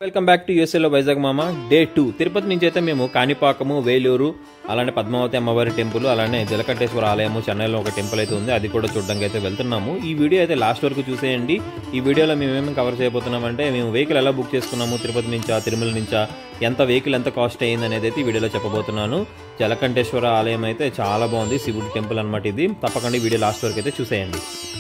Welcome back to యూఎస్ఏలో వైజాగ్ మామ day two Tirupati నుంచి అయితే మేము కాణిపాకము వేలూరు అలానే పద్మావతి అమ్మవారి టెంపుల్ అలానే జలకంఠేశ్వర ఆలయము చెన్నైలో ఒక టెంపుల్ అయితే ఉంది అది కూడా చూడడానికి అయితే వెళ్తున్నాము ఈ వీడియో అయితే లాస్ట్ వరకు చూసేయండి ఈ వీడియోలో మేము ఏమేమి కవర్ చేయబోతున్నామంటే మేము వెహికల్ ఎలా బుక్ చేసుకున్నాము తిరుపతి నుంచా తిరుమల నుంచా ఎంత వెహికల్ ఎంత కాస్ట్ అయ్యింది అనేది అయితే ఈ వీడియోలో చెప్పబోతున్నాను జలకంఠేశ్వర ఆలయం అయితే చాలా బాగుంది శివుడి టెంపుల్ అనమాట ఇది తప్పకుండా ఈ వీడియో లాస్ట్ వరకు అయితే చూసేయండి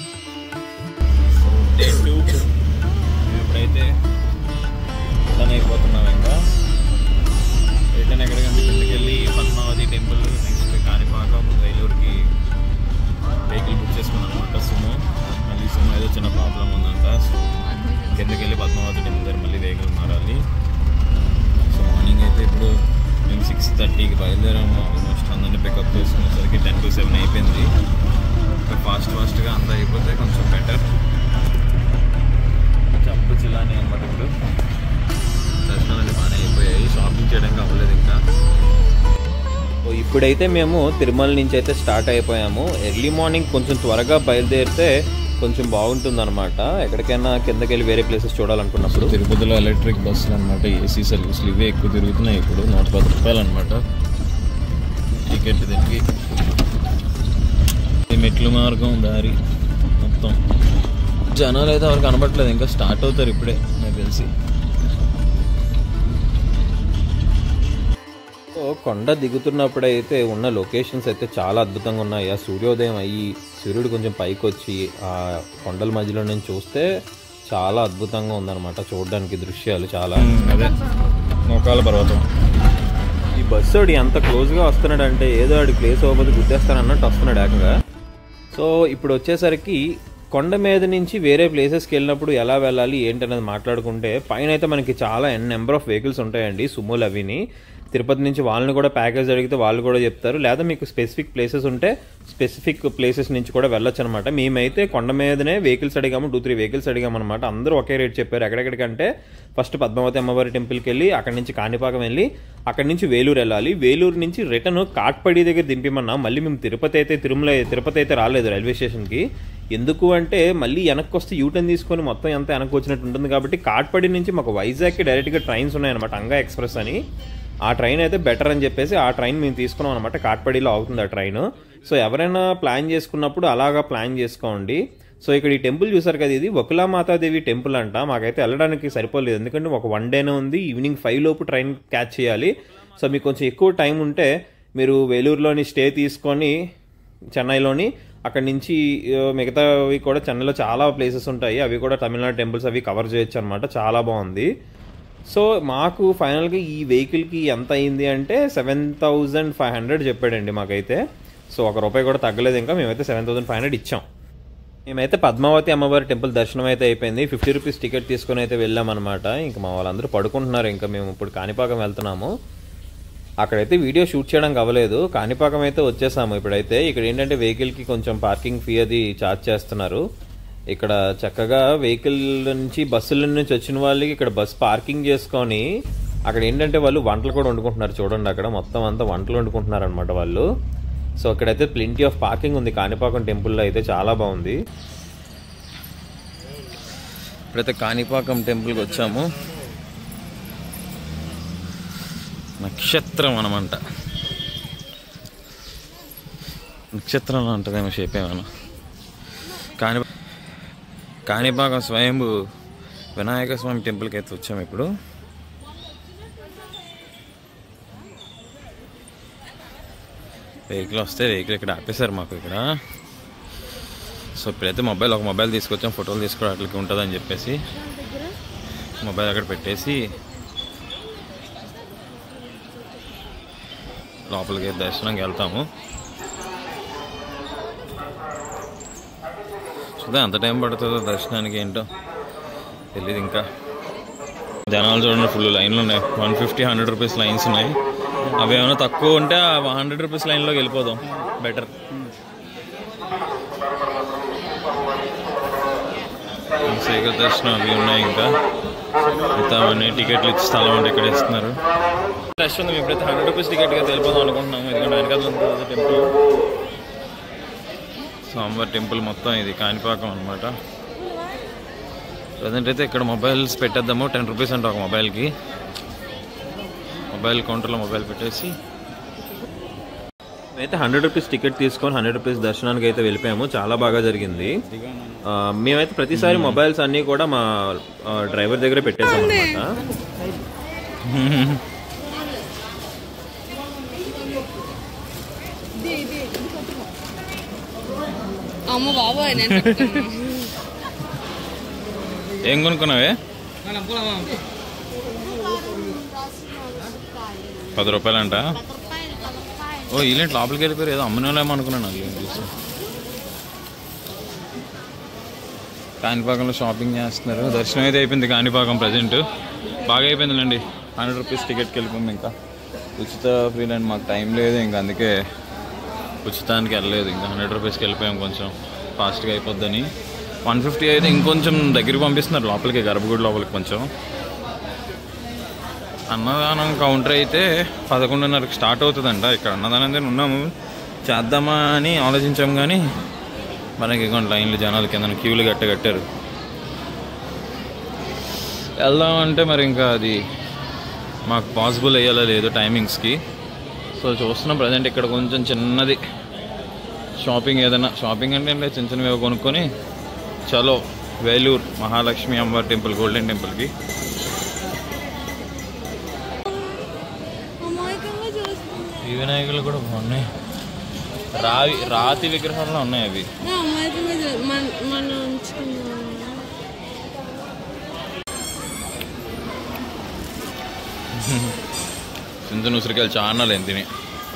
డే టూ ఇప్పుడైతే రిటర్న్ అయిపోతున్నాం ఇంకా రిటర్న్ ఎక్కడికంటే కిందకి వెళ్ళి పద్మావతి టెంపుల్ నెక్స్ట్ కాణిపాకం రైలూరుకి వెహికల్ బుక్ చేసుకున్నాం అనమాట సుమో మళ్ళీ సుమో ఏదో చిన్న ప్రాబ్లం ఉందంట సో కిందకి వెళ్ళి పద్మావతి టెంపుల్ దగ్గర మళ్ళీ వెహికల్ మారాలి సో మార్నింగ్ అయితే ఇప్పుడు మేము సిక్స్ థర్టీకి బయలుదేరాము ఆల్మోస్ట్ అందరినీ పికప్ చేసుకునేసరికి టెన్ టు సెవెన్ అయిపోయింది ఇంకా ఫాస్ట్ ఫాస్ట్గా అంతా అయిపోతే కొంచెం బెటర్ చంపు చిల్లాని అనమాట ఇప్పుడు దర్శనాలు బాగానే అయిపోయాయి షాపింగ్ చేయడానికి అవ్వలేదు ఇంకా సో ఇప్పుడైతే మేము తిరుమల నుంచి అయితే స్టార్ట్ అయిపోయాము ఎర్లీ మార్నింగ్ కొంచెం త్వరగా బయలుదేరితే కొంచెం బాగుంటుంది అనమాట ఎక్కడికైనా కిందకి వెళ్ళి వేరే ప్లేసెస్ చూడాలనుకున్నప్పుడు తిరుపతిలో ఎలక్ట్రిక్ బస్సులు అనమాట ఏసీ సర్వీసులు ఇవే ఎక్కువ తిరుగుతున్నాయి ఇప్పుడు నూట పది రూపాయలు అనమాట టికెట్ దీనికి ఈ మెట్లు మార్గం దారి మొత్తం జనాలు అయితే ఎవరు కనబడట్లేదు ఇంకా స్టార్ట్ అవుతారు ఇప్పుడే నాకు తెలిసి సో కొండ దిగుతున్నప్పుడు అయితే ఉన్న లొకేషన్స్ అయితే చాలా అద్భుతంగా ఉన్నాయి ఆ సూర్యోదయం అయ్యి సూర్యుడు కొంచెం పైకి వచ్చి ఆ కొండల మధ్యలో నుంచి చూస్తే చాలా అద్భుతంగా ఉందన్నమాట చూడడానికి దృశ్యాలు చాలా అదే మోకాల పర్వతం ఈ బస్సు వాడు ఎంత క్లోజ్గా వస్తున్నాడు అంటే ఏదో వాడి ప్లేస్ అవ్వబోదు గుద్దేస్తానన్నట్టు వస్తున్నాడు ఏకంగా సో ఇప్పుడు వచ్చేసరికి కొండ మీద నుంచి వేరే ప్లేసెస్కి వెళ్ళినప్పుడు ఎలా వెళ్ళాలి ఏంటనేది మాట్లాడుకుంటే పైన అయితే మనకి చాలా ఎన్ నెంబర్ ఆఫ్ వెహికల్స్ ఉంటాయండి సుమోలు అవిని తిరుపతి నుంచి వాళ్ళని కూడా ప్యాకేజ్ అడిగితే వాళ్ళు కూడా చెప్తారు లేదా మీకు స్పెసిఫిక్ ప్లేసెస్ ఉంటే స్పెసిఫిక్ ప్లేసెస్ నుంచి కూడా వెళ్ళొచ్చు అనమాట మేమైతే కొండ మీదనే వెహికల్స్ అడిగాము టూ త్రీ వెహికల్స్ అడిగాము అనమాట అందరూ ఒకే రేట్ చెప్పారు ఎక్కడెక్కడికంటే ఫస్ట్ పద్మావతి అమ్మవారి టెంపుల్కి వెళ్ళి అక్కడి నుంచి కాణిపాకం వెళ్ళి అక్కడి నుంచి వేలూరు వెళ్ళాలి వేలూరు నుంచి రిటర్న్ కాట్పడి దగ్గర దింపిమన్నా మళ్ళీ మేము తిరుపతి అయితే తిరుమల తిరుపతి అయితే రాలేదు రైల్వే స్టేషన్కి ఎందుకు అంటే మళ్ళీ వెనక్కి వస్తే యూటర్న్ తీసుకొని మొత్తం ఎంత వెనక్కి వచ్చినట్టు ఉంటుంది కాబట్టి కాట్పడి నుంచి మాకు వైజాగ్కి డైరెక్ట్గా ట్రైన్స్ ఉన్నాయన్నమాట అంగా ఎక్స్ప్రెస్ అని ఆ ట్రైన్ అయితే బెటర్ అని చెప్పేసి ఆ ట్రైన్ మేము తీసుకున్నాం అనమాట కాట్పడిలో అవుతుంది ఆ ట్రైన్ సో ఎవరైనా ప్లాన్ చేసుకున్నప్పుడు అలాగా ప్లాన్ చేసుకోండి సో ఇక్కడ ఈ టెంపుల్ చూసారు కదా ఇది వకులామాతాదేవి టెంపుల్ అంట మాకైతే వెళ్ళడానికి సరిపోలేదు ఎందుకంటే ఒక వన్ డేనే ఉంది ఈవినింగ్ ఫైవ్ లోపు ట్రైన్ క్యాచ్ చేయాలి సో మీకు కొంచెం ఎక్కువ టైం ఉంటే మీరు వేలూరులోని స్టే తీసుకొని చెన్నైలోని అక్కడి నుంచి ఆ, మిగతావి కూడా చెన్నైలో చాలా ప్లేసెస్ ఉంటాయి అవి కూడా తమిళనాడు టెంపుల్స్ అవి కవర్ చేయొచ్చు అనమాట చాలా బాగుంది సో మాకు ఫైనల్గా ఈ వెహికల్కి ఎంత అయింది అంటే సెవెన్ థౌజండ్ ఫైవ్ హండ్రెడ్ చెప్పాడండి మాకైతే సో ఒక రూపాయి కూడా తగ్గలేదు ఇంకా మేమైతే సెవెన్ థౌసండ్ ఫైవ్ హండ్రెడ్ ఇచ్చాం మేమైతే పద్మావతి అమ్మవారి టెంపుల్ దర్శనం అయితే అయిపోయింది ఫిఫ్టీ రూపీస్ టికెట్ తీసుకొని అయితే వెళ్ళామన్నమాట ఇంకా మా వాళ్ళందరూ పడుకుంటున్నారు ఇంకా మేము ఇప్పుడు కాణిపాకం వెళ్తున్నాము అక్కడైతే వీడియో షూట్ చేయడానికి అవ్వలేదు కాణిపాకం అయితే వచ్చేసాము ఇప్పుడైతే ఇక్కడ ఏంటంటే వెహికల్కి కొంచెం పార్కింగ్ ఫీ అది ఛార్జ్ చేస్తున్నారు ఇక్కడ చక్కగా వెహికల్ నుంచి బస్సుల నుంచి వచ్చిన వాళ్ళకి ఇక్కడ బస్ పార్కింగ్ చేసుకొని అక్కడ ఏంటంటే వాళ్ళు వంటలు కూడా వండుకుంటున్నారు చూడండి అక్కడ మొత్తం అంతా వంటలు వండుకుంటున్నారు అనమాట వాళ్ళు సో అక్కడైతే ప్లింటీ ఆఫ్ పార్కింగ్ ఉంది కాణిపాకం టెంపుల్లో అయితే చాలా బాగుంది ఇప్పుడైతే కాణిపాకం టెంపుల్కి వచ్చాము నక్షత్రం అనమాట నక్షత్రం ఉంటుందేమో షేప్ ఏమైనా కాణి కాణిపాకం స్వయంభు వినాయక స్వామి టెంపుల్కి అయితే వచ్చాము ఇప్పుడు వెహికల్ వస్తే వెహికల్ ఇక్కడ ఆపేశారు మాకు ఇక్కడ సో ఇప్పుడైతే మొబైల్ ఒక మొబైల్ తీసుకొచ్చాం ఫోటోలు తీసుకోవడానికి ఉంటుందని చెప్పేసి మొబైల్ అక్కడ పెట్టేసి లోపలికి దర్శనంకి వెళ్తాము చూద్దాం ఎంత టైం పడుతుందో దర్శనానికి ఏంటో తెలియదు ఇంకా జనాలు చూడండి ఫుల్ లైన్లు ఉన్నాయి one fifty hundred rupees lines ఉన్నాయి అవి ఏమైనా తక్కువ ఉంటే ఆ హండ్రెడ్ రూపీస్ లైన్లోకి వెళ్ళిపోదాం బెటర్ శేఖర్ దర్శనం అవి ఉన్నాయి ఇంకా మిగతా అవన్నీ టికెట్లు ఇచ్చి స్థలం అంటే ఇక్కడ ఇస్తున్నారు రష్ ఉంది ఎప్పుడైతే హండ్రెడ్ రూపీస్ టికెట్గా వెళ్ళిపోదాం అనుకుంటున్నాము ఎందుకంటే వెనకాల ఉంటుంది టెంపుల్ స్వామివారి టెంపుల్ మొత్తం ఇది కాణిపాకం అనమాట ప్రజెంట్ అయితే ఇక్కడ మొబైల్స్ పెట్టేద్దాము టెన్ రూపీస్ అంట ఒక మొబైల్కి మొబైల్ కౌంటర్లో మొబైల్ పెట్టేసి అయితే హండ్రెడ్ రూపీస్ టికెట్ తీసుకొని హండ్రెడ్ రూపీస్ దర్శనానికి అయితే వెళ్ళిపోయాము చాలా బాగా జరిగింది ఆ, మేమైతే ప్రతిసారి మొబైల్స్ అన్నీ కూడా మా ఆ, డ్రైవర్ దగ్గరే పెట్టేసాం అనమాట అమ్మ బాబోయ్ నేను చెప్తున్నా. ఏం కొనుక్కున్నావే పది రూపాయలంట ఓ ఇలాంటి లోపలికి వెళ్ళిపోయారు ఏదో అమ్మనేమో అనుకున్నాను అది చూసి కాణిపాకంలో షాపింగ్ చేస్తున్నారు దర్శనం అయితే అయిపోయింది కాణిపాకం ప్రజెంట్ బాగా అయిపోయిందిలేండి హండ్రెడ్ రూపీస్ టికెట్కి వెళ్ళిపోయాం ఇంకా ఉచిత ఫ్రీ అండ్ మాకు టైం లేదు ఇంకా అందుకే ఉచితానికి వెళ్ళలేదు ఇంకా హండ్రెడ్ రూపీస్కి వెళ్ళిపోయాం కొంచెం ఫాస్ట్గా అయిపోద్దని వన్ ఫిఫ్టీ అయితే ఇంకొంచెం దగ్గరికి పంపిస్తున్నారు లోపలికి గర్భగుడి లోపలికి కొంచెం అన్నదానం కౌంటర్ అయితే పదకొండున్నరకు స్టార్ట్ అవుతుందంట ఇక్కడ అన్నదానం దగ్గర ఉన్నాము చేద్దామా అని ఆలోచించాం కానీ మనకి ఇదిగోండి లైన్లు జనాలు కింద క్యూలు గట్ట కట్టారు వెళ్దాం అంటే మరి ఇంకా అది మాకు పాసిబుల్ అయ్యేలా లేదు టైమింగ్స్కి సో చూస్తున్నాం ప్రజెంట్ ఇక్కడ కొంచెం చిన్నది షాపింగ్ ఏదైనా షాపింగ్ అంటే ఏంటి, చిన్న చిన్నవి ఏవో కొనుక్కొని చలో వేలూరు మహాలక్ష్మి అమ్మవారి టెంపుల్ గోల్డెన్ టెంపుల్కి అమాయకంగా చూస్తుంది ఈ వినాయకులు కూడా బాగున్నాయి రావి రాతి విగ్రహాలు ఉన్నాయి అవి నా అమాయకంగా చూ- మన మనం ఉంచుకున్నాం సింధు ఉసిరికాయలు చాలా లేని తిని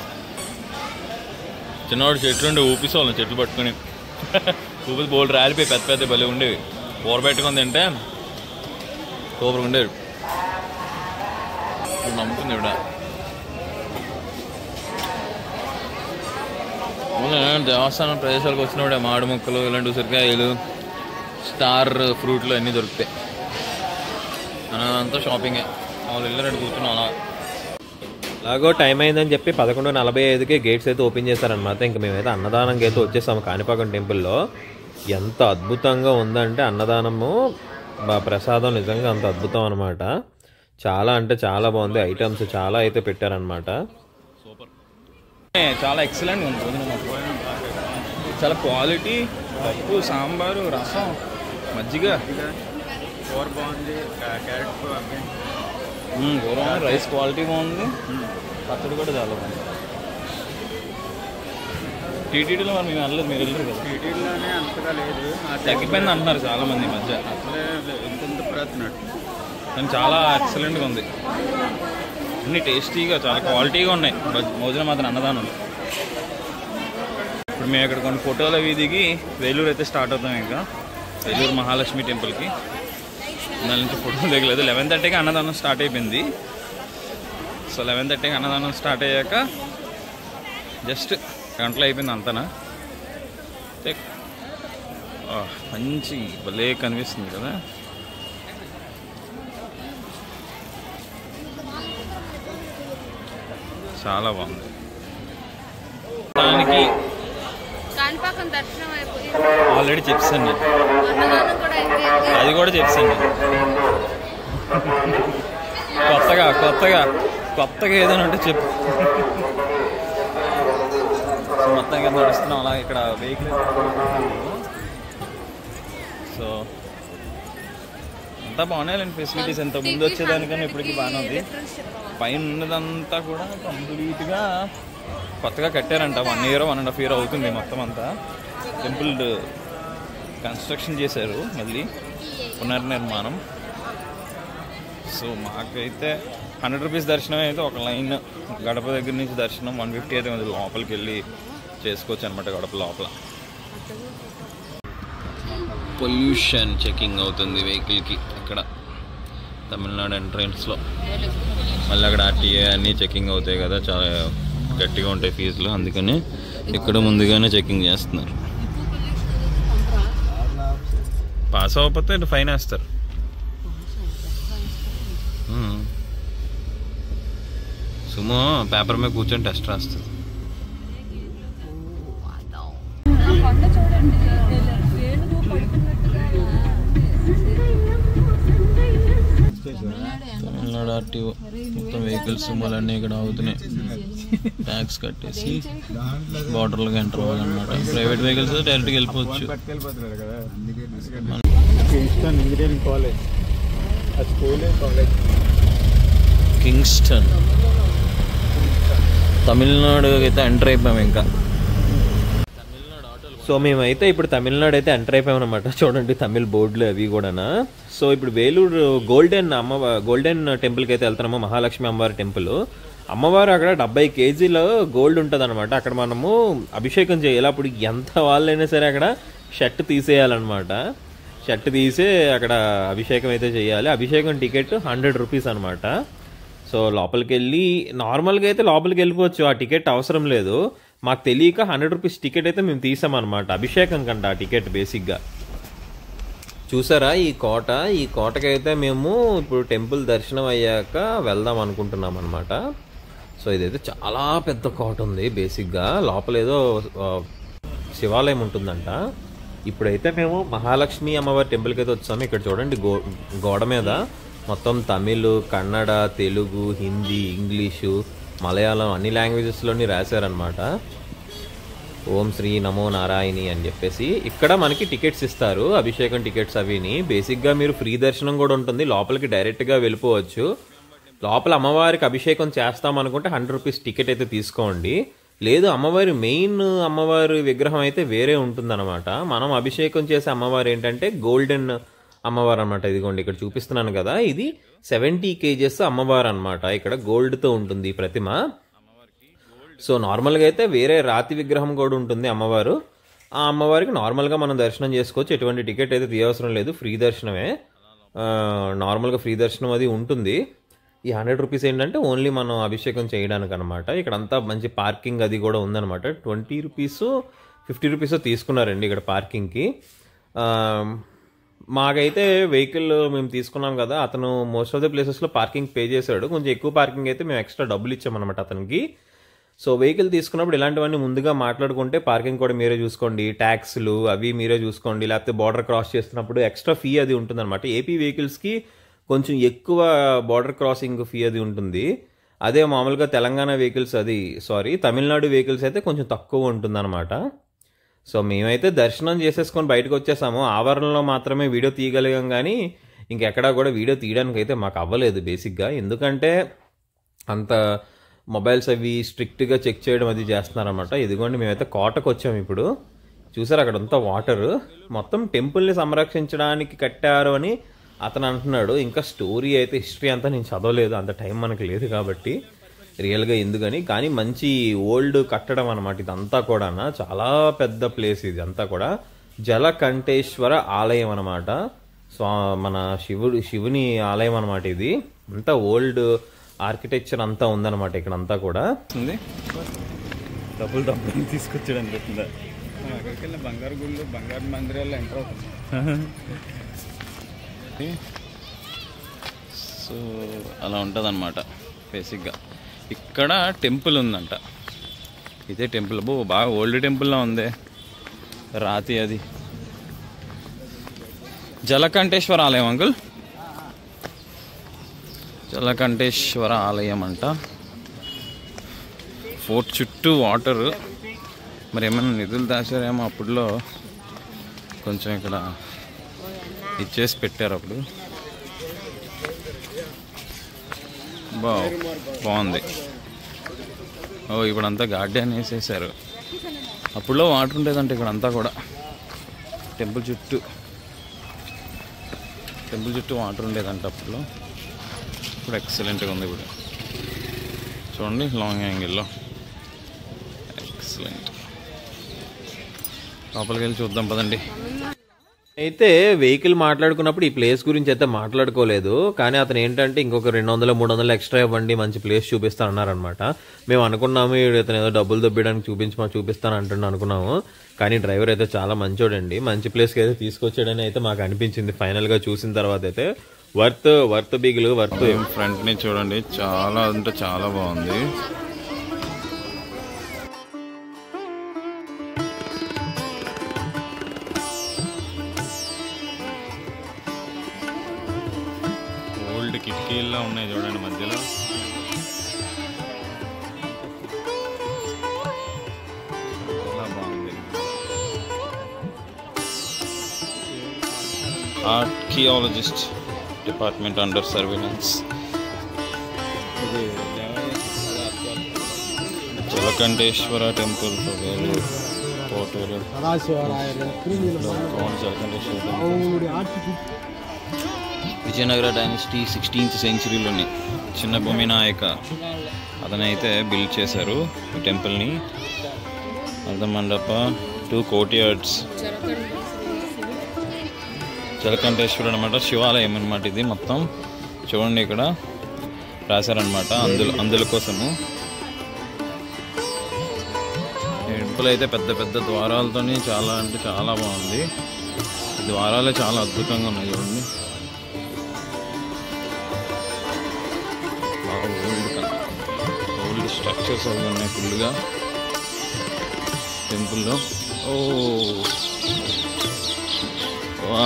చిన్నవాడు చెట్లు ఉండే ఊపిసోళ్ళం చెట్లు పట్టుకొని ఊపిసి బోల్డ్ రాలిపోయి పెద్ద పెద్ద భలే ఉండేవి కూర పెట్టుకొని తింటే సూపర్ ఉండేవి ఇప్పుడు నమ్ముతుంది ఇవిడ అవునా, దేవస్థానం ప్రదేశాలకు వచ్చినప్పుడే మామిడి ముక్కలు ఇలాంటి ఉసిరికాయలు స్టార్ ఫ్రూట్లు అన్నీ దొరుకుతాయి అనంతా షాపింగే వాళ్ళు వెళ్ళినట్టు కూర్చున్నాం అలా అలాగో టైం అయిందని చెప్పి పదకొండు నలభై ఐదుకి గేట్స్ అయితే ఓపెన్ చేశారనమాట ఇంకా మేమైతే అన్నదానంకి అయితే వచ్చేసాము కాణిపాకం టెంపుల్లో ఎంత అద్భుతంగా ఉందంటే అన్నదానము బా- ప్రసాదం నిజంగా అంత అద్భుతం అనమాట చాలా అంటే చాలా బాగుంది ఐటమ్స్ చాలా అయితే పెట్టారనమాట ఏ, చాలా ఎక్సలెంట్ ఉంది భోజనం మాత్రం. చాలా క్వాలిటీ పప్పు సాంబారు రసం మజ్జిగ కూర బాగుంది క్యా- క్యారెట్ కూర మ్మ్, కూర బాగుంది, రైస్ క్వాలిటీ బాగుంది పచ్చడి కూడా చాలా బాగుంది టీటీడీలో మరి మేము వెళ్ళలేదు మీరు వెళ్ళరు కదా టీటీలోనే అంతగా లేదు ఆ తగ్గిపోయింది అంటున్నారు చాలా మంది ఈ మధ్య అసలే ఇంత ఇంత ప్రయత్నట్టు కానీ చాలా ఎక్సలెంట్గా ఉంది అన్ని టేస్టీగా చాలా క్వాలిటీగా ఉన్నాయి భోజ- భోజనం మాత్రం అన్నదానం ఇప్పుడు మేము ఇక్కడ కొన్ని ఫోటోలు అవి దిగి వేలూరు అయితే స్టార్ట్ అవుతాం ఇంకా వేలూరు మహాలక్ష్మి టెంపుల్కి దాని నుంచి ఫోటోలు దిగలేదు లెవెన్ థర్టీకి అన్నదానం స్టార్ట్ అయిపోయింది సో లెవెన్ థర్టీకి అన్నదానం స్టార్ట్ అయ్యాక జస్ట్ గంటలు అయిపోయింది అంతనా అయితే, ఆ, మంచి భలే కనిపిస్తుంది కదా చాలా బాగుంది దానికి కాణిపాకం దర్శనం అయిపోయి ఆల్రెడీ చెప్పాను నేను అన్నదానం కూడా అయిపోయింది అది కూడా చెప్పాను నేను కొత్తగా కొత్తగా కొత్తగా ఏదైనా ఉంటే చెప్పు సో మొత్తానికి నడుస్తున్నాం అలా ఇక్కడ వెహికల్ సో అంతా బాగున్నాయి ఫెసిలిటీస్ ఎంత ముందు వచ్చేదానికన్నా ఇప్పటికి బాగానే ఉంది పైన ఉన్నదంతా కూడా కంప్లీట్గా కొత్తగా కట్టారంట one year one and half year అవుతుంది మొత్తం అంతా టెంపుల్ కన్స్ట్రక్షన్ చేశారు మళ్ళీ పునర్నిర్మాణం సో మాకైతే హండ్రెడ్ రూపీస్ దర్శనం అయితే ఒక లైన్ గడప దగ్గర నుంచి దర్శనం వన్ ఫిఫ్టీ అయితే ఉంది లోపలికి వెళ్ళి చేసుకోవచ్చు అనమాట గడప లోపల పొల్యూషన్ చెకింగ్ అవుతుంది వెహికల్కి అక్కడ తమిళనాడు ఎంట్రన్స్లో మళ్ళీ అక్కడ ఆర్టీఏ అన్నీ చెకింగ్ అవుతాయి కదా చాలా గట్టిగా ఉంటాయి ఫీజులు అందుకని ఇక్కడ ముందుగానే చెకింగ్ చేస్తున్నారు పాస్ అవ్వకపోతే ఫైన్ వేస్తారు మ్మ్. సుమో పేపర్ మీద కూర్చొని టెస్ట్ రాస్తుంది కొండ చూడండి ఏనుగు పడుతున్నట్టుగా తమిళనాడు ఆర్టీఓ మొత్తం వెహికల్స్ అన్నీ ఇక్కడ ఆగుతున్నాయి ట్యాక్స్ కట్టేసి బార్డర్లోకి ఎంటర్ అవ్వాలన్నమాట ప్రైవేట్ వెహికల్స్ డైరెక్ట్గా వెళ్ళిపోవచ్చు పట్టుకెళ్ళిపోతున్నాడు కదా కింగ్స్టన్ ఇంజనీరింగ్ కాలేజ్ ఆ స్కూలే కాలేజ్ కింగ్స్టన్ తమిళనాడు అయితే ఎంటర్ అయిపోయాం ఇంకా సో మేమైతే ఇప్పుడు తమిళనాడు అయితే ఎంటర్ అయిపోయామన్నమాట చూడండి తమిళ్ బోర్డులు అవి కూడానా సో ఇప్పుడు వేలూరు గోల్డెన్ అమ్మ గోల్డెన్ టెంపుల్కి అయితే వెళ్తున్నాము మహాలక్ష్మి అమ్మవారి టెంపుల్ అమ్మవారు అక్కడ డెబ్బై కేజీల గోల్డ్ ఉంటుంది అనమాట అక్కడ మనము అభిషేకం చేయాలి అప్పుడు ఎంత వాళ్ళైనా సరే అక్కడ షర్ట్ తీసేయాలన్నమాట షర్ట్ తీసే అక్కడ అభిషేకం అయితే చేయాలి అభిషేకం టికెట్ హండ్రెడ్ రూపీస్ అనమాట సో లోపలికి వెళ్ళి నార్మల్గా అయితే లోపలికి వెళ్ళిపోవచ్చు ఆ టికెట్ అవసరం లేదు మాకు తెలియక హండ్రెడ్ రూపీస్ టికెట్ అయితే మేము తీసామన్నమాట అభిషేకం కంట ఆ టికెట్ బేసిక్గా చూసారా ఈ కోట ఈ కోటకైతే మేము ఇప్పుడు టెంపుల్ దర్శనం అయ్యాక వెళ్దాం అనుకుంటున్నాం అనమాట సో ఇదైతే చాలా పెద్ద కోట ఉంది బేసిక్గా లోపల ఏదో ఆ, శివాలయం ఉంటుందంట ఇప్పుడైతే మేము మహాలక్ష్మి అమ్మవారి టెంపుల్కి అయితే వచ్చాము ఇక్కడ చూడండి గో గోడ మీద మొత్తం తమిళ్ కన్నడ తెలుగు హిందీ ఇంగ్లీషు మలయాళం అన్ని లాంగ్వేజెస్లోని రాశారనమాట ఓం శ్రీ నమో నారాయణి అని చెప్పేసి ఇక్కడ మనకి టికెట్స్ ఇస్తారు అభిషేకం టికెట్స్ అవిని బేసిక్గా మీరు ఫ్రీ దర్శనం కూడా ఉంటుంది లోపలికి డైరెక్ట్గా వెళ్ళిపోవచ్చు లోపల అమ్మవారికి అభిషేకం చేస్తాం అనుకుంటే హండ్రెడ్ రూపీస్ టికెట్ అయితే తీసుకోండి లేదు అమ్మవారి మెయిన్ అమ్మవారి విగ్రహం అయితే వేరే ఉంటుందన్నమాట మనం అభిషేకం చేసే అమ్మవారు ఏంటంటే గోల్డెన్ అమ్మవారు అనమాట ఇదిగోండి ఇక్కడ చూపిస్తున్నాను కదా ఇది సెవెంటీ కేజెస్ అమ్మవారు అనమాట ఇక్కడ గోల్డ్తో ఉంటుంది ఈ ప్రతిమ సో నార్మల్గా అయితే వేరే రాతి విగ్రహం కూడా ఉంటుంది అమ్మవారు ఆ అమ్మవారికి నార్మల్గా మనం దర్శనం చేసుకోవచ్చు ఎటువంటి టికెట్ అయితే తీయవసరం లేదు ఫ్రీ దర్శనమే ఆ, నార్మల్గా ఫ్రీ దర్శనం అది ఉంటుంది ఈ హండ్రెడ్ రూపీస్ ఏంటంటే ఓన్లీ మనం అభిషేకం చేయడానికి అనమాట ఇక్కడ అంతా మంచి పార్కింగ్ అది కూడా ఉందన్నమాట ట్వంటీ రూపీస్ ఫిఫ్టీ రూపీస్ తీసుకున్నారండి ఇక్కడ పార్కింగ్కి ఆ, మాకైతే వెహికల్ మేము తీసుకున్నాం కదా అతను మోస్ట్ ఆఫ్ ద ప్లేసెస్లో పార్కింగ్ పే చేశాడు కొంచెం ఎక్కువ పార్కింగ్ అయితే మేము ఎక్స్ట్రా డబ్బులు ఇచ్చామన్నమాట అతనికి సో వెహికల్ తీసుకున్నప్పుడు ఇలాంటివన్నీ ముందుగా మాట్లాడుకుంటే పార్కింగ్ కూడా మీరే చూసుకోండి ట్యాక్స్లు అవి మీరే చూసుకోండి లేకపోతే బార్డర్ క్రాస్ చేస్తున్నప్పుడు ఎక్స్ట్రా ఫీ అది ఉంటుందన్నమాట ఏపీ వెహికల్స్కి కొంచెం ఎక్కువ బార్డర్ క్రాసింగ్ ఫీ అది ఉంటుంది అదే మామూలుగా తెలంగాణ వెహికల్స్ అది సారీ తమిళనాడు వెహికల్స్ అయితే కొంచెం తక్కువ ఉంటుందన్నమాట సో మేమైతే దర్శనం చేసేసుకొని బయటకు వచ్చేసాము ఆవరణలో మాత్రమే వీడియో తీయగలిగాం కానీ ఇంకెక్కడా కూడా వీడియో తీయడానికి అయితే మాకు అవ్వలేదు బేసిక్గా ఎందుకంటే అంత మొబైల్స్ అవి స్ట్రిక్ట్గా చెక్ చేయడం అది చేస్తున్నారన్నమాట ఇదిగోండి మేమైతే కోటకు వచ్చాము ఇప్పుడు చూసారు అక్కడ అంతా వాటర్ మొత్తం టెంపుల్ని సంరక్షించడానికి కట్టారు అని అతను అంటున్నాడు ఇంకా స్టోరీ అయితే హిస్టరీ అంతా నేను చదవలేదు అంత టైం మనకు లేదు కాబట్టి రియల్గా ఎందుకని కానీ మంచి ఓల్డ్ కట్టడం అనమాట ఇదంతా కూడా చాలా పెద్ద ప్లేస్ ఇది అంతా కూడా జలకంఠేశ్వర ఆలయం అనమాట స్వా మన శివుడు శివుని ఆలయం అనమాట ఇది అంతా ఓల్డ్ ఆర్కిటెక్చర్ అంతా ఉందన్నమాట ఇక్కడ అంతా కూడా ఉంది డబ్బులు డబ్బులు తీసుకొచ్చాడు అనిపిస్తుందా అక్కడికి వెళ్ళిన బంగారు గుళ్ళు బంగారు మందిరాల్లో ఎంటర్ అవుతుంది సో అలా ఉంటుంది అనమాట బేసిక్గా ఇక్కడ టెంపుల్ ఉందంట ఇదే టెంపుల్ బో బాగా ఓల్డ్ టెంపుల్లా ఉంది రాతి అది జలకంఠేశ్వర ఆలయం అంకుల్ జలకంఠేశ్వర ఆలయం అంట ఫోర్ట్ చుట్టూ వాటర్ మరి ఏమైనా నిధులు దాచారేమో అప్పుడులో కొంచెం ఇక్కడ ఇచ్చేసి పెట్టారు అప్పుడు బా బాగుంది ఓ ఇప్పుడంతా గార్డెన్ వేసేసారు అప్పుడులో వాటర్ ఉండేదంట ఇక్కడ అంతా కూడా టెంపుల్ చుట్టూ టెంపుల్ చుట్టూ వాటర్ ఉండేదంట అప్పుడులో ఇప్పుడు ఎక్సలెంట్గా ఉంది ఇప్పుడు చూడండి లాంగ్ యాంగిల్లో ఎక్సలెంట్ లోపలికి వెళ్ళి చూద్దాం పదండి అయితే వెహికల్ మాట్లాడుకున్నప్పుడు ఈ ప్లేస్ గురించి అయితే మాట్లాడుకోలేదు కానీ అతను ఏంటంటే ఇంకొక రెండు వందలు మూడు వందలు ఎక్స్ట్రా ఇవ్వండి మంచి ప్లేస్ చూపిస్తాను అన్నారనమాట మేము అనుకున్నాము ఈడు ఇతను ఏదో డబ్బులు దొబ్బడానికి చూపించి మా చూపిస్తాను అంటున్నా అనుకున్నాము కానీ డ్రైవర్ అయితే చాలా మంచోడండి మంచి ప్లేస్కి అయితే తీసుకొచ్చాడని అయితే మాకు అనిపించింది ఫైనల్గా చూసిన తర్వాత అయితే వర్త్ వర్త్ బిగులు వర్త్ ఫ్రంట్ ని చూడండి చాలా అంటే చాలా బాగుంది ఓల్డ్ కిటికీల్లో ఉన్నాయి ఉన్నాయి చూడండి మధ్యలో చాలా బాగుంది ఆర్కియాలజిస్ట్ డిపార్ట్మెంట్ అండర్ సర్వేలెన్స్ ఇది దేవాలయం చాలా అద్భుతం. జలకంఠేశ్వర టెంపుల్ వేలూరు కోటూరు కోన Jalakanteswara temple Vijayanagara dynasty sixteenth సెంచురీలోని చిన్న భూమి నాయక అతనైతే బిల్డ్ చేశారు ఈ టెంపుల్ని అర్ధమండప టూ కోటియార్డ్స్ జలకంఠేశ్వరుడు అనమాట శివాలయం అనమాట ఇది మొత్తం చూడండి ఇక్కడ రాశారనమాట అందులో అందుల కోసము టెంపుల్ అయితే పెద్ద పెద్ద ద్వారాలతోని చాలా అంటే చాలా బాగుంది ఈ ద్వారాలే చాలా అద్భుతంగా ఉన్నాయి చూడండి బాగా ఓల్డ్ ఓల్డ్ స్ట్రక్చర్స్ అవి ఉన్నాయి ఫుల్గా టెంపుల్లో ఓ వా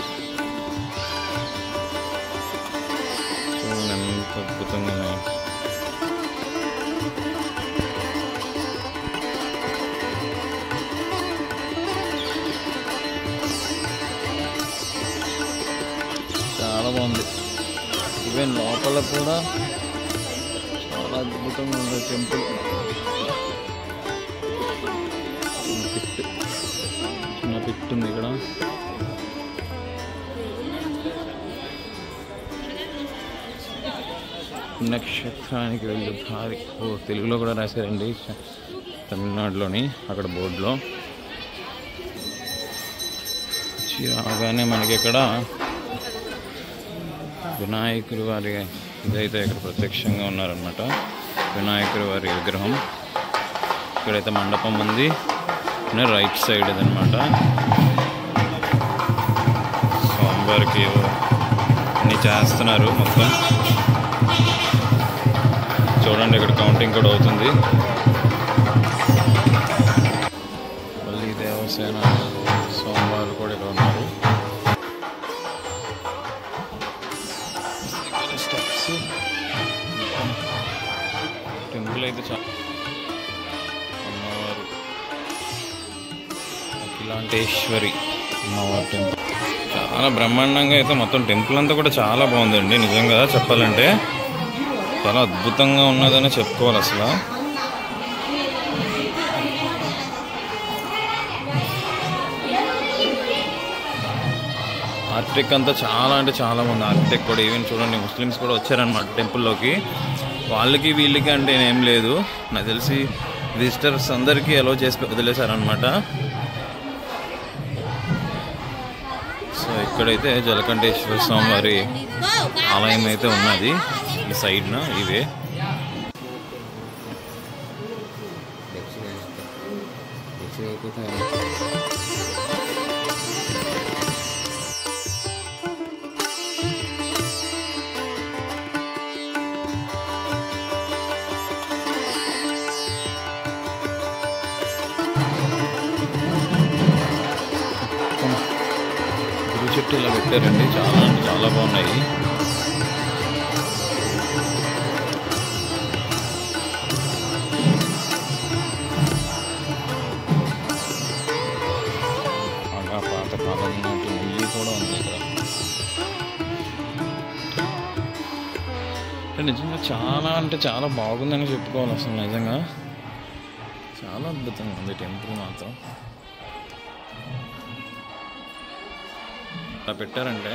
చూడండి ఎంత అద్భుతంగా ఉన్నాయి చాలా బాగుంది ఈవెన్ లోపల కూడా చాలా అద్భుతంగా ఉంది టెంపుల్ పిట్ చిన్న పిట్ ఉంది ఇక్కడ నక్షత్రానికి వెళ్ళి భారీ ఓ తెలుగులో కూడా రాశారండి తమిళనాడులోని అక్కడ బోర్డులో వచ్చి రాగానే మనకి ఇక్కడ వినాయకుడి వారి ఇదైతే ఇక్కడ ప్రత్యక్షంగా ఉన్నారనమాట వినాయకుడి వారి విగ్రహం ఇక్కడైతే మండపం ఉంది రైట్ సైడ్ ఇదనమాట స్వామివారికి ఏవో అన్నీ చేస్తున్నారు మొత్తం చూడండి ఇక్కడ కౌంటింగ్ కూడా అవుతుంది మళ్ళీ దేవసేన స్వామివారు కూడా ఇక్కడ ఉన్నారు స్టెప్స్ టెంపుల్ అయితే చాలా అమ్మవారు అఖిలాంటేశ్వరి అమ్మవారి టెంపుల్ చాలా బ్రహ్మాండంగా అయితే మొత్తం టెంపుల్ అంతా కూడా చాలా బాగుందండి నిజంగా చెప్పాలంటే చాలా అద్భుతంగా ఉన్నదని చెప్పుకోవాలి అసలు ఆర్కిటెక్ అంతా చాలా అంటే చాలా మంది ఆర్కిటెక్ కూడా ఈవెన్ చూడండి ముస్లిమ్స్ కూడా వచ్చారనమాట టెంపుల్లోకి వాళ్ళకి వీళ్ళకి అంటే ఏం లేదు నాకు తెలిసి విజిటర్స్ అందరికీ అలో చేసి వదిలేశారనమాట సో ఇక్కడైతే జలకంఠేశ్వర స్వామి వారి ఆలయం అయితే ఉన్నది ఈ సైడ్న ఇవే గుడి చెట్టు ఇలా పెట్టారండి చాలా అంటే చాలా బాగున్నాయి బాగా పాత కాలం నాటి ఇల్లు కూడా ఉంది ఇక్కడ అంటే నిజంగా చాలా అంటే చాలా బాగుందని చెప్పుకోవాలి అసలు నిజంగా చాలా అద్భుతంగా ఉంది టెంపుల్ మాత్రం అలా పెట్టారంటే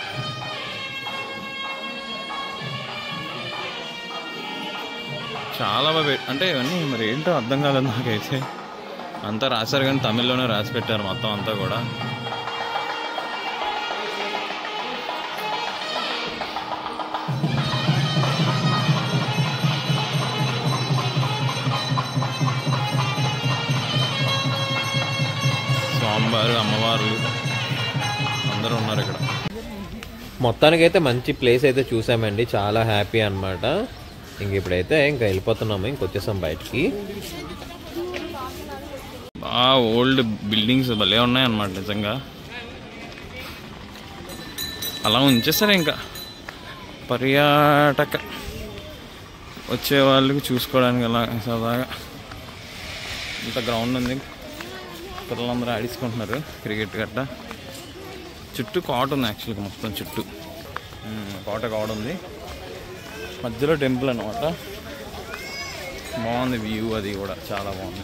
చాలా బాగా పెట్- అంటే ఇవన్నీ మరి ఏంటో అర్థం కాలేదు నాకైతే అంతా రాశారు కానీ తమిళ్లోనే రాసి పెట్టారు మొత్తం అంతా కూడా స్వామివారు అమ్మవారు అందరూ ఉన్నారు ఇక్కడ మొత్తానికైతే మంచి ప్లేస్ అయితే చూసామండి చాలా హ్యాపీ అన్నమాట ఇంక ఇప్పుడైతే ఇంకా వెళ్ళిపోతున్నాము ఇంకొచ్చేసాం బయటికి బాగా ఓల్డ్ బిల్డింగ్స్ భలే ఉన్నాయన్నమాట నిజంగా అలా ఉంచేస్తారు ఇంకా పర్యాటక వచ్చే వాళ్ళకి చూసుకోవడానికి అలా సరదాగా ఇంత గ్రౌండ్ ఉంది పిల్లలందరూ ఆడించుకుంటున్నారు క్రికెట్ గట్ట చుట్టూ కోట ఉంది యాక్చువల్గా మొత్తం చుట్టూ ఉమ్, కోట కోట ఉంది మధ్యలో టెంపుల్ అనమాట బాగుంది వ్యూ అది కూడా చాలా బాగుంది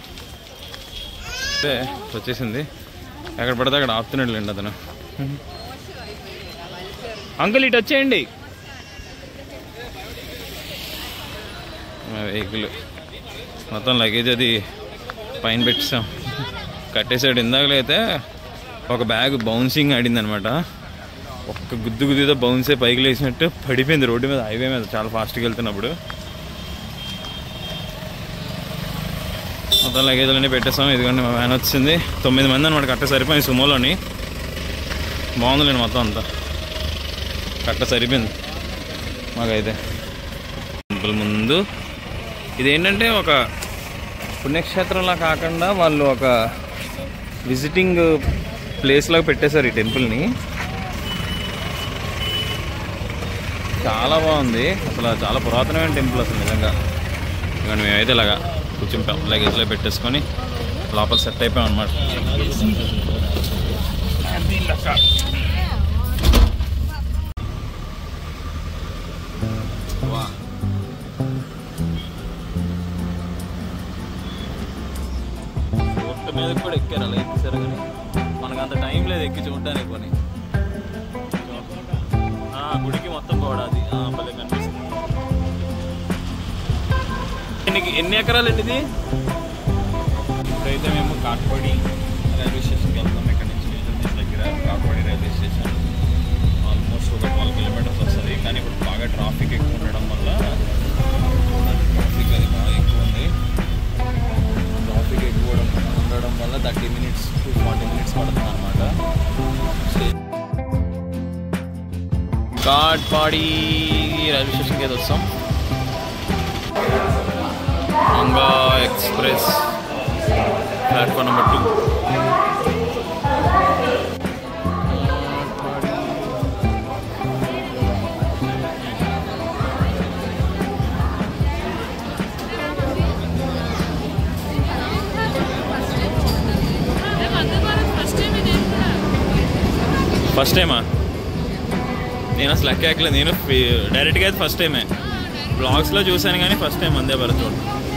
అయితే వచ్చేసింది ఎక్కడ పడితే అక్కడ ఆపుతున్నాడు లేండి అతను అంకుల్ ఇటు వచ్చేయండి వెహికల్ మొత్తం లగేజ్ అది పైన పెట్టేసాం కట్టేసాడు ఇందాకలో అయితే ఒక బ్యాగ్ బౌన్సింగ్ ఆడింది అనమాట ఒక్క గుద్దు గుద్దుతో బౌన్సే పైకి లేచినట్టు పడిపోయింది రోడ్డు మీద హైవే మీద చాలా ఫాస్ట్గా వెళ్తున్నప్పుడు మొత్తం లగేజ్లన్నీ పెట్టేసాం ఇదిగోండి మా వ్యాన్ వచ్చింది తొమ్మిది మంది అనమాట కట్ట సరిపోయింది సుమోలోని బాగుందిలేండి మొత్తం అంతా కట్ట సరిపోయింది మాకైతే టెంపుల్ ముందు ఇదేంటంటే ఒక పుణ్యక్షేత్రంలా కాకుండా వాళ్ళు ఒక విజిటింగ్ ప్లేస్ లాగా పెట్టేశారు ఈ టెంపుల్ని చాలా బాగుంది అసలు చాలా పురాతనమైన టెంపుల్ అసలు నిజంగా ఇక మేమైతే ఇలాగా కూర్చుంటాం లగేజ్లో పెట్టేసుకొని లోపల సెట్ అయిపోయాం అనమాట ఒట్ట మీద కూడా ఎక్కారు అలా ఎక్కిసారు కానీ మనకు అంత టైం లేదు ఎక్కి చూడడానికి పని ఆ, గుడికి మొత్తం కూడా అది ఆ, భలే కనిపిస్తుంది ఎన్ని ఎన్ని ఎకరాలు అండి ఇది ఇప్పుడైతే మేము కాట్పడి రైల్వే స్టేషన్కి వెళ్తాం ఇక్కడ నుంచి ఏజెన్సీ దగ్గర కాట్పడి రైల్వే స్టేషన్ ఆల్మోస్ట్ ఒక ట్వెల్వ్ కిలోమీటర్స్ వస్తుంది కానీ ఇప్పుడు బాగా ట్రాఫిక్ ఎక్కువ ఉండడం వల్ల ట్రాఫిక్ అది బాగా ఎక్కువ ఉంది ట్రాఫిక్ ఎక్కువ ఉండడం- ఉండడం వల్ల thirty minutes to forty minutes పడుతుంది అనమాట కాట్పాడి రైల్వే స్టేషన్కి అయితే వస్తాం మంగా express platform number two first time ఇది కూడా ఫస్ట్ టైమా నేను అసలు లెక్క ఎక్కలేదు నేను డైరెక్ట్గా అయితే ఫస్ట్ టైమే బ్లాగ్స్లో చూశాను కానీ ఫస్ట్ టైం అందే భారత్ చూడండి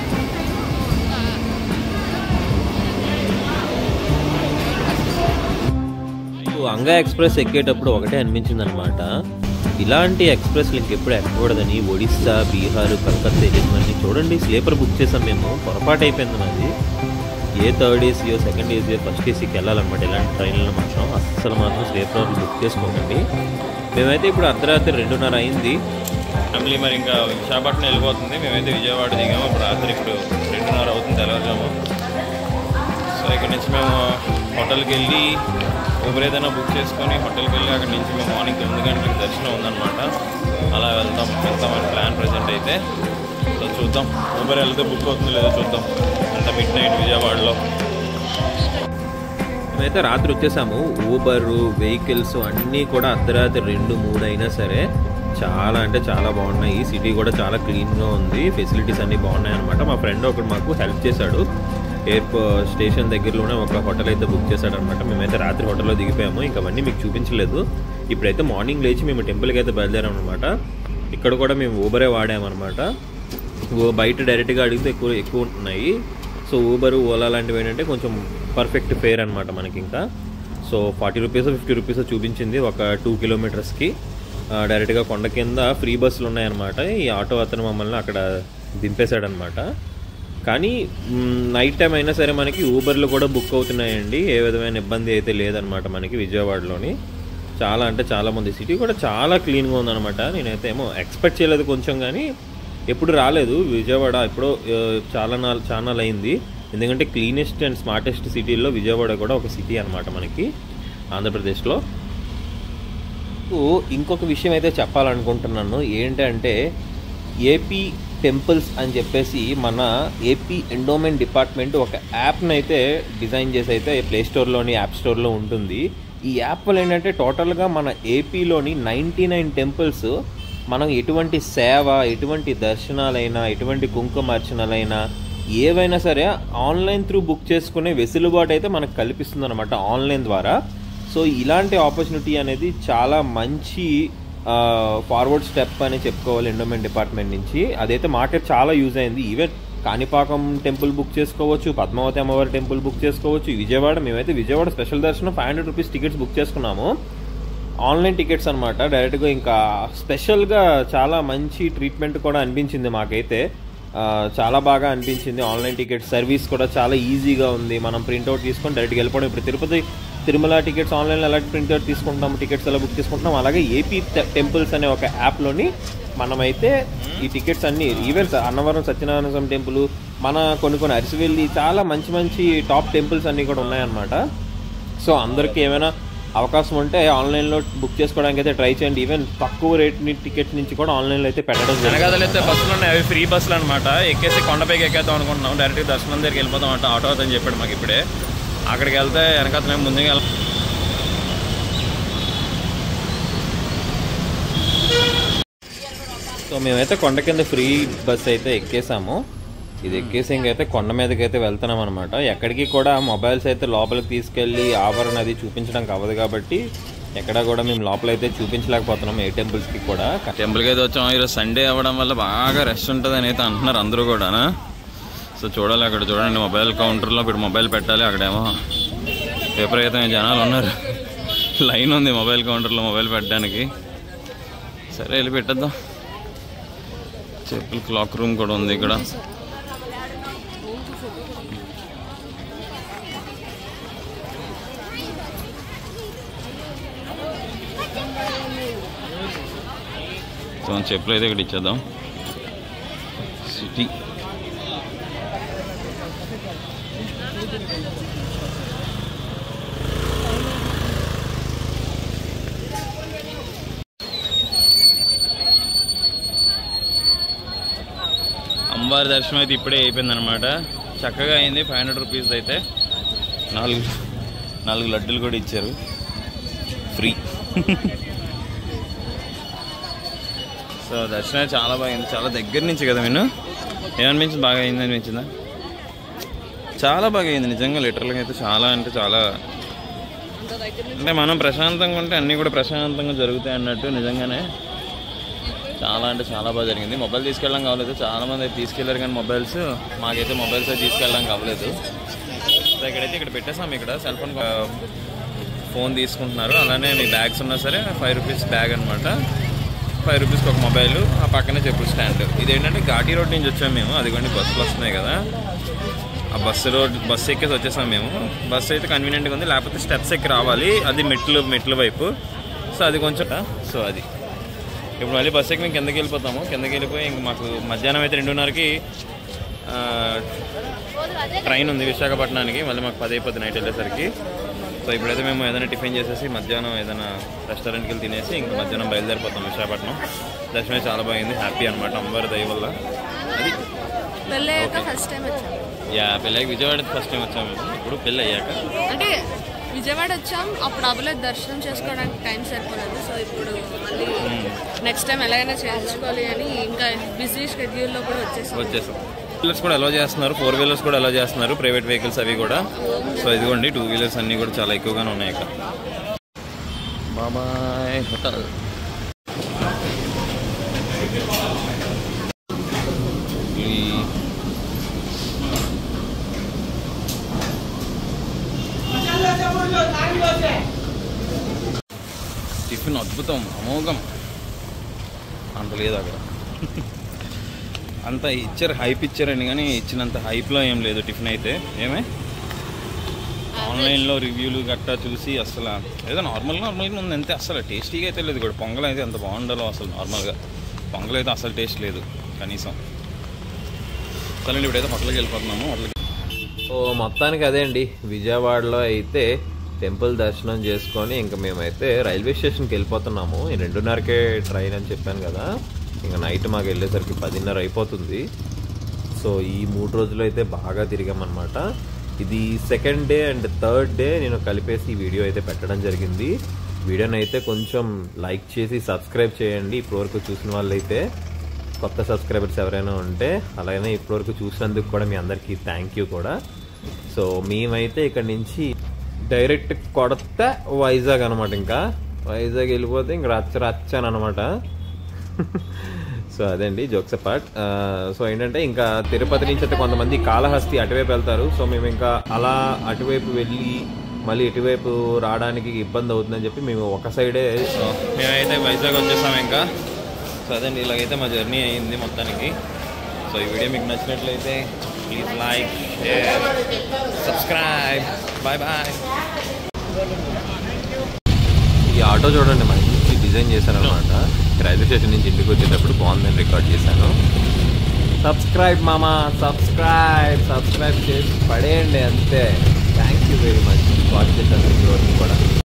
అంగా ఎక్స్ప్రెస్ ఎక్కేటప్పుడు ఒకటే అనిపించింది అనమాట ఇలాంటి ఎక్స్ప్రెస్లు ఇంకెప్పుడు ఎక్కకూడదని ఒడిస్సా బీహార్ కలకత్తా వెళ్ళినవన్నీ చూడండి స్లీపర్ బుక్ చేసాం మేము పొరపాటు అయిపోయింది మాది ఏ థర్డ్ ఏసీయో సెకండ్ ఏసీయో ఫస్ట్ ఏసీకి వెళ్ళాలన్నమాట ఇలాంటి ట్రైన్లలో మాత్రం అస్సలు మాత్రం స్లీపర్ బుక్ చేసుకోకండి మేమైతే ఇప్పుడు అర్ధరాత్రి రెండున్నర అయింది ఫ్యామిలీ మరి ఇంకా విశాఖపట్నం వెళ్ళిపోతుంది మేమైతే విజయవాడ దిగాము ఇప్పుడు రాత్రి ఇప్పుడు రెండున్నర అవుతుంది తెల్లవారుజాము సో ఇక్కడ నుంచి మేము హోటల్కి వెళ్ళి ఊబర్ ఏదైనా బుక్ చేసుకొని హోటల్కి వెళ్ళి అక్కడ నుంచి మేము మార్నింగ్ తొమ్మిది గంటలకు దర్శనం ఉందన్నమాట అలా వెళ్తాం వెళ్తామని ప్లాన్ ప్రజెంట్ అయితే సో చూద్దాం ఊబర్ వెళ్తే బుక్ అవుతుందో లేదో చూద్దాం అంత మిడ్ నైట్ విజయవాడలో మేమైతే రాత్రి వచ్చేసాము ఊబర్ వెహికల్స్ అన్నీ కూడా అర్ధరాత్రి రెండు మూడు అయినా సరే చాలా అంటే చాలా బాగున్నాయి సిటీ కూడా చాలా క్లీన్గా ఉంది ఫెసిలిటీస్ అన్నీ బాగున్నాయి అనమాట మా ఫ్రెండ్ ఒకడు మాకు హెల్ప్ చేశాడు ఎయిర్పోర్ట్ స్టేషన్ దగ్గరలోనే ఒక హోటల్ అయితే బుక్ చేశాడు అనమాట మేమైతే రాత్రి హోటల్లో దిగిపోయాము ఇంకా అవన్నీ మీకు చూపించలేదు ఇప్పుడైతే మార్నింగ్ లేచి మేము టెంపుల్కి అయితే బయలుదేరాం అనమాట ఇక్కడ కూడా మేము ఊబరే వాడామన్నమాట ఓ బయట డైరెక్ట్గా అడిగితే ఎక్కువ ఎక్కువ ఉంటున్నాయి సో ఊబర్ ఓలా లాంటివి ఏంటంటే కొంచెం పర్ఫెక్ట్ ఫేర్ అనమాట మనకి ఇంకా so forty rupees fifty rupees చూపించింది ఒక టూ కిలోమీటర్స్కి ఆ, డైరెక్ట్గా కొండ కింద ఫ్రీ బస్సులు ఉన్నాయన్నమాట ఈ ఆటో అతను మమ్మల్ని అక్కడ దింపేశాడనమాట కానీ మ్, నైట్ టైం అయినా సరే మనకి ఊబర్లు కూడా బుక్ అవుతున్నాయండి ఏ విధమైన ఇబ్బంది అయితే లేదనమాట మనకి విజయవాడలోని చాలా అంటే చాలా మంది సిటీ కూడా చాలా క్లీన్గా ఉందన్నమాట నేనైతే ఏమో ఎక్స్పెక్ట్ చేయలేదు కొంచెం కానీ ఎప్పుడు రాలేదు విజయవాడ ఎప్పుడో ఆ, చాలా నాள் చాలా అయింది ఎందుకంటే క్లీనెస్ట్ అండ్ స్మార్టెస్ట్ సిటీల్లో విజయవాడ కూడా ఒక సిటీ అనమాట మనకి ఆంధ్రప్రదేశ్లో మీకు ఇంకొక విషయం అయితే చెప్పాలనుకుంటున్నాను ఏంటంటే ఏపీ టెంపుల్స్ అని చెప్పేసి మన ఏపీ ఎండోమెంట్ డిపార్ట్మెంట్ ఒక యాప్ని అయితే డిజైన్ చేసి అయితే ప్లే స్టోర్లోని యాప్ స్టోర్లో ఉంటుంది ఈ యాప్ వల్ల ఏంటంటే టోటల్గా మన ఏపీలోని నైంటీ నైన్ టెంపుల్స్ మనం ఎటువంటి సేవ ఎటువంటి దర్శనాలైనా ఎటువంటి కుంకుమార్చనలైనా ఏవైనా సరే ఆన్లైన్ త్రూ బుక్ చేసుకునే వెసులుబాటు అయితే మనకు కల్పిస్తుంది అనమాట ఆన్లైన్ ద్వారా సో ఇలాంటి ఆపర్చునిటీ అనేది చాలా మంచి ఫార్వర్డ్ స్టెప్ అని చెప్పుకోవాలి ఎండోమెంట్ డిపార్ట్మెంట్ నుంచి అదైతే మాకే చాలా యూజ్ అయింది ఈవెన్ కాణిపాకం టెంపుల్ బుక్ చేసుకోవచ్చు పద్మావతి అమ్మవారి టెంపుల్ బుక్ చేసుకోవచ్చు విజయవాడ మేమైతే విజయవాడ స్పెషల్ దర్శనం five hundred rupees tickets book చేసుకున్నాము ఆన్లైన్ టికెట్స్ అనమాట డైరెక్ట్గా ఇంకా స్పెషల్గా చాలా మంచి ట్రీట్మెంట్ కూడా అనిపించింది మాకైతే ఆ, చాలా బాగా అనిపించింది ఆన్లైన్ టికెట్ సర్వీస్ కూడా చాలా ఈజీగా ఉంది మనం ప్రింట్అవుట్ తీసుకొని డైరెక్ట్గా వెళ్ళిపోవడం ఇప్పుడు తిరుపతి తిరుమల టికెట్స్ ఆన్లైన్లో ఎలా ప్రింట్అవుట్ తీసుకుంటాం టికెట్స్ ఎలా బుక్ చేసుకుంటున్నాం అలాగే ఏపీ టెంపుల్స్ అనే ఒక యాప్లోని మనమైతే ఈ టికెట్స్ అన్ని ఈవెన్ అన్నవరం సత్యనారాయణ స్వామి టెంపుల్ మన కొన్ని కొన్ని అరిసివెల్లి చాలా మంచి మంచి టాప్ టెంపుల్స్ అన్నీ కూడా ఉన్నాయన్నమాట సో అందరికీ ఏమైనా అవకాశం ఉంటే ఆన్లైన్లో బుక్ చేసుకోవడానికి అయితే ట్రై చేయండి ఈవెన్ తక్కువ రేట్ టికెట్స్ నుంచి కూడా ఆన్లైన్లో అయితే పెట్టడం జరిగింది వెనకాదలు అయితే బస్సులు ఉన్నాయి అవి ఫ్రీ బస్సులు అనమాట ఎక్కేసి కొండపైకి ఎక్కేద్దాం అనుకుంటున్నాం డైరెక్ట్ దర్శనం దగ్గరికి వెళ్ళిపోతాం అంట ఆటో అని చెప్పాడు మాకు ఇప్పుడే అక్కడికి వెళ్తే వెనకాతనే ముందుగా వెళ్ళ సో మేమైతే కొండ కింద ఫ్రీ బస్ అయితే ఎక్కేసాము ఇది ఎక్కేసి ఇంకైతే కొండ మీదకి అయితే వెళ్తున్నాం అనమాట ఎక్కడికి కూడా మొబైల్స్ అయితే లోపలికి తీసుకెళ్ళి ఆవరణ అది చూపించడానికి అవ్వదు కాబట్టి ఎక్కడ కూడా మేము లోపల అయితే చూపించలేకపోతున్నాం ఏ టెంపుల్స్కి కూడా టెంపుల్కి అయితే వచ్చాం ఈరోజు సండే అవ్వడం వల్ల బాగా రష్ ఉంటుంది అని అయితే అంటున్నారు అందరూ కూడా సో చూడాలి అక్కడ చూడండి మొబైల్ కౌంటర్లో ఇప్పుడు మొబైల్ పెట్టాలి అక్కడేమో విపరీతమైన జనాలు ఉన్నారు లైన్ ఉంది మొబైల్ కౌంటర్లో మొబైల్ పెట్టడానికి సరే వెళ్ళి పెట్టేద్దాం చెప్పులు క్లాక్ రూమ్ కూడా ఉంది ఇక్కడ సో చెప్పులు అయితే ఇక్కడ ఇచ్చేద్దాం సిటీ అమ్మవారి దర్శనం అయితే ఇప్పుడే అయిపోయింది అనమాట చక్కగా అయింది ఫైవ్ హండ్రెడ్ రూపీస్ అయితే నాలుగు నాలుగు లడ్డూలు కూడా ఇచ్చారు ఫ్రీ సో దర్శనం చాలా బాగుంది చాలా దగ్గర నుంచి కదా నేను ఏమనిపించింది బాగా అయింది అనిపించిందా చాలా బాగా అయింది నిజంగా లిటరల్గా అయితే చాలా అంటే చాలా అంటే మనం ప్రశాంతంగా ఉంటే అన్నీ కూడా ప్రశాంతంగా జరుగుతాయి అన్నట్టు నిజంగానే చాలా అంటే చాలా బాగా జరిగింది మొబైల్ తీసుకెళ్ళడం కావలేదు చాలా మంది అయితే తీసుకెళ్లారు కానీ మొబైల్స్ మాకైతే మొబైల్స్ అయితే తీసుకెళ్ళడం కావలేదు సో ఇక్కడైతే ఇక్కడ పెట్టేసాం ఇక్కడ సెల్ ఫోన్ ఫోన్ తీసుకుంటున్నారు అలానే మీ బ్యాగ్స్ ఉన్నా సరే ఫైవ్ రూపీస్ బ్యాగ్ అనమాట ఫైవ్ రూపీస్కి ఒక మొబైల్ ఆ పక్కనే చెప్పులు స్టాండ్ ఇదేంటంటే ఘాటీ రోడ్ నుంచి వచ్చాము మేము అదిగోండి బస్సులు వస్తున్నాయి కదా ఆ బస్సు రోడ్ బస్సు ఎక్కేసి వచ్చేసాం మేము బస్సు అయితే కన్వీనియంట్గా ఉంది లేకపోతే స్టెప్స్ ఎక్కి రావాలి అది మెట్లు మెట్ల వైపు సో అది కొంచెం సో అది ఇప్పుడు మళ్ళీ బస్సు ఎక్కి మేము కిందకి వెళ్ళిపోతాము కిందకి వెళ్ళిపోయి ఇంక మాకు మధ్యాహ్నం అయితే రెండున్నరకి ఆ, ట్రైన్ ఉంది విశాఖపట్నానికి మళ్ళీ మాకు పది అయిపోతుంది నైట్ వెళ్ళేసరికి సో ఇప్పుడైతే మేము ఏదైనా టిఫిన్ చేసేసి మధ్యాహ్నం ఏదైనా రెస్టారెంట్కి వెళ్ళి తినేసి ఇంక మధ్యాహ్నం బయలుదేరిపోతాం విశాఖపట్నం దర్శనం చాలా బాగుంది హ్యాపీ అనమాట అమ్మవారి దయ వల్ల అది పెళ్ళయ్యాక ఫస్ట్ టైం వచ్చాం యా పెళ్ళాక విజయవాడ ఫస్ట్ టైం వచ్చాము మేము. ఇప్పుడు పెళ్ళి అయ్యాక అంటే విజయవాడ వచ్చాం అప్పుడు అవ్వలేదు దర్శనం చేసుకోవడానికి టైం సరిపోలేదు సో ఇప్పుడు మళ్ళీ నెక్స్ట్ టైం ఎలాగైనా చేయించుకోవాలి అని ఇంకా బిజీ షెడ్యూల్లో కూడా వచ్చేసాం వచ్చేసాం వీలర్స్ కూడా అలో చేస్తున్నారు ఫోర్ వీలర్స్ కూడా అలో చేస్తున్నారు ప్రైవేట్ వెహికల్స్ అవి కూడా సో ఇదిగోండి టూ వీలర్స్ అన్నీ కూడా చాలా ఎక్కువగానే ఉన్నాయి ఇక్కడ బాబాయ్ హోటల్ టిఫిన్ అద్భుతం అమోఘం అంత లేదు అక్కడ అంత ఇచ్చారు హైప్ ఇచ్చారండి కానీ ఇచ్చినంత హైప్లో ఏం లేదు టిఫిన్ అయితే ఏమే ఆన్లైన్లో రివ్యూలు గట్టా చూసి అసలు ఏదో నార్మల్ నార్మల్గా ఉంది అంతే అసలు టేస్టీగా అయితే లేదు కూడా పొంగల్ అయితే ఎంత బాగుండాలో అసలు నార్మల్గా పొంగల్ అయితే అసలు టేస్ట్ లేదు కనీసం సరే ఇప్పుడైతే హోటల్కి వెళ్ళిపోతున్నాము హోటల్కి సో మొత్తానికి అదే అండి విజయవాడలో అయితే టెంపుల్ దర్శనం చేసుకొని ఇంకా మేమైతే రైల్వే స్టేషన్కి వెళ్ళిపోతున్నాము ఈ రెండున్నరకే ట్రైన్ అని చెప్పాను కదా ఇంకా నైట్ మాకు వెళ్ళేసరికి పదిన్నర అయిపోతుంది సో ఈ మూడు రోజులు అయితే బాగా తిరిగామన్నమాట ఇది second day and third day నేను కలిపేసి ఈ వీడియో అయితే పెట్టడం జరిగింది వీడియోని అయితే కొంచెం లైక్ చేసి సబ్స్క్రైబ్ చేయండి ఇప్పటివరకు చూసిన వాళ్ళైతే కొత్త సబ్స్క్రైబర్స్ ఎవరైనా ఉంటే అలాగనే ఇప్పటివరకు చూసినందుకు కూడా మీ అందరికీ థ్యాంక్ యూ కూడా సో మేమైతే ఇక్కడ నుంచి డైరెక్ట్ కొడత వైజాగ్ అనమాట ఇంకా వైజాగ్ వెళ్ళిపోతే ఇంక రచ్చ రచ్చాను అనమాట సో అదండి జోక్స్ పార్ట్ సో ఏంటంటే ఇంకా తిరుపతి నుంచి అయితే కొంతమంది కాళహస్తి అటువైపు వెళ్తారు సో మేము ఇంకా అలా అటువైపు వెళ్ళి మళ్ళీ ఇటువైపు రావడానికి ఇబ్బంది అవుతుందని చెప్పి మేము ఒక సైడే సో మేమైతే వైజాగ్ వచ్చేసాం ఇంకా సో అదండి ఇలాగైతే మా జర్నీ అయింది మొత్తానికి సో ఈ వీడియో మీకు నచ్చినట్లయితే please like share subscribe bye bye ఈ ఆటో చూడండి మంచి డిజైన్ చేశారనమాట రైల్వే స్టేషన్ నుంచి ఇంటికి వచ్చేటప్పుడు బాగుందని రికార్డ్ చేశాను సబ్స్క్రైబ్ మామా సబ్స్క్రైబ్ సబ్స్క్రైబ్ చేసి పడేయండి అంతే thank you very much watch చేశాను కూడా